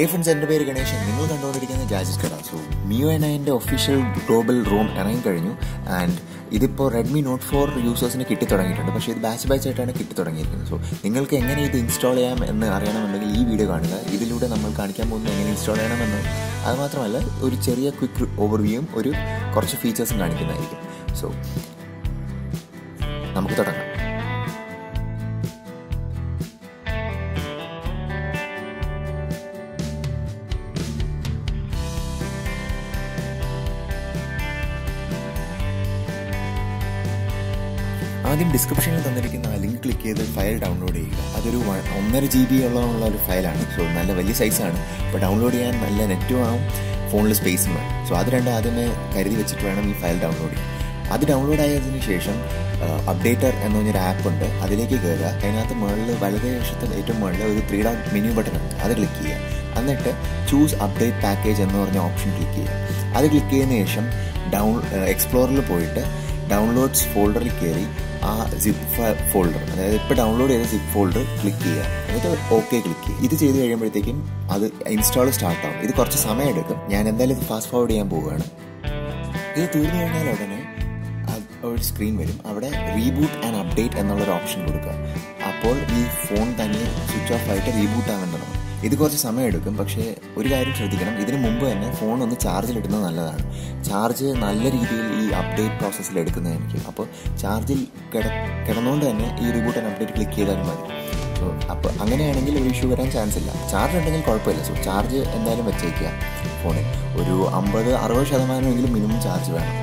ഹേ friends എൻ്റെ പേര് ഗണേശൻ നിങ്ങൾ കണ്ടുകൊണ്ടിരിക്കുന്ന ഗാജറ്റ് കട സോ മിയോ എൻ ഐൻ്റെ ഒഫീഷ്യൽ ഗ്ലോബൽ റൂം ഇറങ്ങിക്കഴിഞ്ഞു ആൻഡ് ഇതിപ്പോൾ റെഡ്മി നോട്ട് ഫോർ യൂസേഴ്സിന് കിട്ടി തുടങ്ങിയിട്ടുണ്ട് പക്ഷേ ഇത് ബാച്ച് ബാച്ച് ആയിട്ടാണ് കിട്ടി തുടങ്ങിയിരിക്കുന്നത് സോ നിങ്ങൾക്ക് എങ്ങനെ ഇത് ഇൻസ്റ്റാൾ ചെയ്യാം എന്ന് അറിയണമെന്നുണ്ടെങ്കിൽ ഈ വീഡിയോ കാണുക ഇതിലൂടെ നമ്മൾ കാണിക്കാൻ പോകുന്നത് എങ്ങനെ ഇൻസ്റ്റാൾ ചെയ്യണമെന്ന് അത് മാത്രമല്ല ഒരു ചെറിയ ക്വിക്ക് ഓവർവ്യൂവും ഒരു കുറച്ച് ഫീച്ചേഴ്സും കാണിക്കുന്നതായിരിക്കും സോ നമുക്ക് തുടങ്ങാം ആദ്യം ഡിസ്ക്രിപ്ഷനിൽ തന്നിരിക്കുന്ന ആ ലിങ്ക് ക്ലിക്ക് ചെയ്ത് ഫയൽ ഡൗൺലോഡ് ചെയ്യുക അതൊരു വ- ഒന്നര ജി ബി ഉള്ള ഒരു ഫയലാണ് സോ നല്ല വലിയ സൈസാണ് അപ്പോൾ ഡൗൺലോഡ് ചെയ്യാൻ നല്ല നെറ്റും ആവും ഫോണിൽ സ്പേസും വേണം സോ അത് രണ്ടും ആദ്യമേ കരുതി വെച്ചിട്ട് വേണം ഈ ഫയൽ ഡൗൺലോഡ് ചെയ്യാൻ അത് ഡൗൺലോഡ് ആയതിനു ശേഷം അപ്ഡേറ്റർ എന്ന് പറഞ്ഞൊരു ആപ്പ് ഉണ്ട് അതിലേക്ക് കയറുക അതിനകത്ത് മുകളിൽ വലതേ വശത്ത് ഏറ്റവും മുകളിൽ ഒരു ത്രീ ഡോട്ട് മെനു ബട്ടൺ ഉണ്ട് അത് ക്ലിക്ക് ചെയ്യുക എന്നിട്ട് ചൂസ് അപ്ഡേറ്റ് പാക്കേജ് എന്ന് പറഞ്ഞ ഓപ്ഷൻ ക്ലിക്ക് ചെയ്യുക അത് ക്ലിക്ക് ചെയ്തതിനു ശേഷം ഡൗൺ എക്സ്പ്ലോറിൽ പോയിട്ട് ഡൗൺലോഡ്സ് ഫോൾഡറിൽ കയറി ആ സിപ്പ് ഫോൾഡർ അതായത് ഇപ്പോൾ ഡൗൺലോഡ് ചെയ്ത സിപ്പ് ഫോൾഡർ ക്ലിക്ക് ചെയ്യുക എന്നിട്ട് ഓക്കെ ക്ലിക്ക് ചെയ്യുക ഇത് ചെയ്ത് കഴിയുമ്പോഴത്തേക്കും അത് ഇൻസ്റ്റാൾ സ്റ്റാർട്ട് ആവും ഇത് കുറച്ച് സമയം എടുക്കും ഞാൻ എന്തായാലും ഇത് ഫാസ്റ്റ് ഫോർവേഡ് ചെയ്യാൻ പോവുകയാണ് ഇത് തീർന്നു കഴിഞ്ഞാൽ ഉടനെ അത് ഒരു സ്ക്രീൻ വരും അവിടെ റീബൂട്ട് ആൻഡ് അപ്ഡേറ്റ് എന്നുള്ളൊരു ഓപ്ഷൻ കൊടുക്കുക അപ്പോൾ ഈ ഫോൺ തന്നെ സ്വിച്ച് ഓഫ് ആയിട്ട് റീബൂട്ട് ആവേണ്ടതാണ് ഇത് കുറച്ച് സമയം എടുക്കും പക്ഷേ ഒരു കാര്യം ശ്രദ്ധിക്കണം ഇതിന് മുമ്പ് തന്നെ ഫോൺ ഒന്ന് ചാർജിലിടുന്നത് നല്ലതാണ് ചാർജ് നല്ല രീതിയിൽ ഈ അപ്ഡേറ്റ് പ്രോസസ്സിൽ എടുക്കുന്നതായിരിക്കും അപ്പോൾ ചാർജിൽ കിട കിടന്നുകൊണ്ട് തന്നെ ഈ റീബൂട്ട് ആൻഡ് അപ്ഡേറ്റ് ക്ലിക്ക് ചെയ്താലും മതി സോ അപ്പോൾ അങ്ങനെയാണെങ്കിൽ ഒരു ഇഷ്യൂ വരാൻ ചാൻസ് ഇല്ല ചാർജ് ഉണ്ടെങ്കിൽ കുഴപ്പമില്ല സോ ചാർജ് എന്തായാലും വെച്ചേക്കുക ഫോണിൽ ഒരു അമ്പത് അറുപത് ശതമാനമെങ്കിലും മിനിമം ചാർജ് വേണം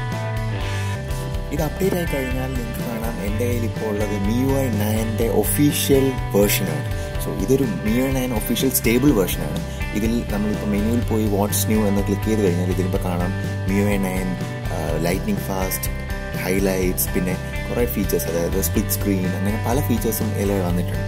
ഇത് അപ്ഡേറ്റ് ആയി കഴിഞ്ഞാൽ നിങ്ങൾക്ക് കാണാം എൻ്റെ കയ്യിൽ ഇപ്പോൾ ഉള്ളത് മിയു ഐ നയൻ്റെ ഒഫീഷ്യൽ വേർഷനാണ് സോ ഇതൊരു MIUI nine official stable വേർഷനാണ് ഇതിൽ നമ്മളിപ്പോൾ മെനുവിൽ പോയി വാട്ട്സ് ന്യൂ എന്ന് ക്ലിക്ക് ചെയ്ത് കഴിഞ്ഞാൽ ഇതിലിപ്പോൾ കാണാം MIUI nine lightning fast highlights പിന്നെ കുറേ ഫീച്ചേഴ്സ് അതായത് സ്പ്ലിറ്റ് സ്ക്രീൻ അങ്ങനെ പല ഫീച്ചേഴ്സും ഇതിൽ വന്നിട്ടുണ്ട്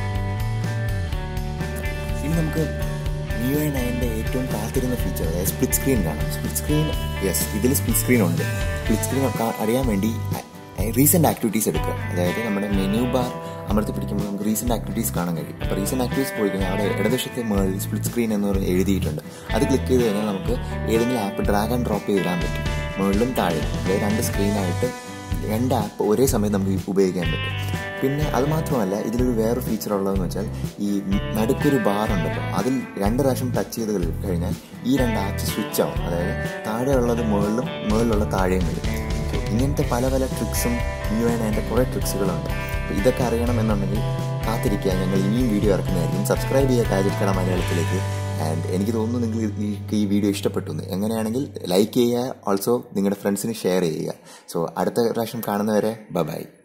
ഇനി നമുക്ക് മിയു ഐ നയൻ്റെ ഏറ്റവും കാത്തിരുന്ന ഫീച്ചർ അതായത് സ്പ്ലിറ്റ് സ്ക്രീൻ കാണാം സ്പ്ലിറ്റ് സ്ക്രീൻ യെസ് ഇതിൽ സ്പ്ലിറ്റ് സ്ക്രീൻ ഉണ്ട് സ്പ്ലിറ്റ് സ്ക്രീൻ അറിയാൻ വേണ്ടി റീസെൻ്റ് ആക്ടിവിറ്റീസ് എടുക്കുക അതായത് നമ്മുടെ മെനു ബാർ അമർത്തി പിടിക്കുമ്പോൾ നമുക്ക് റീസെൻ്റ് ആക്ടിവിറ്റീസ് കാണാൻ കഴിയും അപ്പോൾ റീസെൻ്റ് ആക്ടിവിറ്റീസ് പോയി കഴിഞ്ഞാൽ അവിടെ ഇടതുവശത്തെ മുകളിൽ സ്പ്ലിറ്റ് സ്ക്രീൻ എന്ന് പറഞ്ഞ് എഴുതിയിട്ടുണ്ട് അത് ക്ലിക്ക് ചെയ്ത് കഴിഞ്ഞാൽ നമുക്ക് ഏതെങ്കിലും ആപ്പ് ഡ്രാഗ് ആൻഡ് ഡ്രോപ്പ് ചെയ്തിടാൻ പറ്റും മുകളിലും താഴെ അതായത് രണ്ട് സ്ക്രീനായിട്ട് രണ്ട് ആപ്പ് ഒരേ സമയം നമുക്ക് ഉപയോഗിക്കാൻ പറ്റും പിന്നെ അത് മാത്രമല്ല ഇതിലൊരു വേറെ ഫീച്ചർ ഉള്ളതെന്ന് വെച്ചാൽ ഈ നടുക്കൊരു ബാർ ഉണ്ടല്ലോ അതിൽ രണ്ട് പ്രാവശ്യം ടച്ച് ചെയ്ത് കഴിഞ്ഞാൽ ഈ രണ്ട് ആപ്സ് സ്വിച്ച് ആവും അതായത് താഴെ ഉള്ളത് മുകളിലും മുകളിലുള്ള താഴെയും വരും So, ഇങ്ങനത്തെ പല പല ട്രിക്സും യു എൻ അതിൻ്റെ കുറേ ട്രിക്സുകളുണ്ട് അപ്പോൾ ഇതൊക്കെ അറിയണം എന്നുണ്ടെങ്കിൽ കാത്തിരിക്കുക ഞങ്ങൾ ഇനിയും വീഡിയോ ഇറക്കുന്നതായിരിക്കും സബ്സ്ക്രൈബ് ചെയ്യുക കാജൽക്കട മലയാളത്തിലേക്ക് ആൻഡ് എനിക്ക് തോന്നുന്നു നിങ്ങൾ നിങ്ങൾക്ക് ഈ വീഡിയോ ഇഷ്ടപ്പെട്ടു എന്ന് എങ്ങനെയാണെങ്കിൽ ലൈക്ക് ചെയ്യുക ഓൾസോ നിങ്ങളുടെ ഫ്രണ്ട്സിന് ഷെയർ ചെയ്യുക സോ അടുത്ത പ്രാവശ്യം കാണുന്നവരെ ബൈ